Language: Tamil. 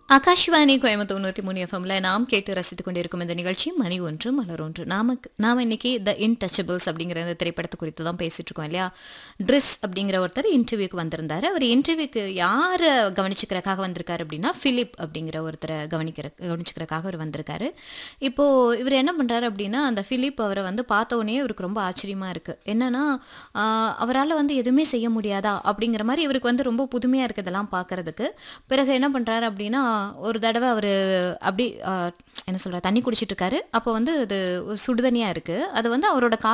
ஆகாஷ்வாணி கோயம்புத்தூர் நூற்றி மூணு எஃப்எம்ல நாம் கேட்டு ரசித்துக் கொண்டிருக்கும் இந்த நிகழ்ச்சி மணி ஒன்று மலர் ஒன்று நாமக்கு நாம் இன்னைக்கு த இன்டச்சபிள்ஸ் அப்படிங்கிற இந்த திரைப்படத்தை குறித்து தான் பேசிட்டு இருக்கோம் இல்லையா ட்ரிஸ் அப்படிங்கிற ஒருத்தர் இன்டர்வியூக்கு வந்திருந்தாரு அவர் இன்டர்வியூக்கு யாரை கவனிச்சுக்கிறக்காக வந்திருக்காரு அப்படின்னா ஃபிலிப் அப்படிங்கிற ஒருத்தரை கவனிக்கிற கவனிச்சுக்கிறக்காக அவர் வந்திருக்காரு இப்போ இவர் என்ன பண்றாரு அப்படின்னா அந்த ஃபிலிப் அவரை வந்து பார்த்த உடனே இவருக்கு ரொம்ப ஆச்சரியமா இருக்கு என்னன்னா ஆஹ், அவரால் வந்து எதுவுமே செய்ய முடியாதா அப்படிங்கிற மாதிரி இவருக்கு வந்து ரொம்ப புதுமையா இருக்கு இதெல்லாம் பார்க்கறதுக்கு பிறகு என்ன பண்றாரு அப்படின்னா ஒரு தடவை அவர் அப்படி ஆஹ், என்ன சொல்ற தண்ணி குடிச்சிட்டு இருக்காரு அப்போ வந்து அது ஒரு சுடுதண்ணியா இருக்கு அது வந்து அவரோட கால்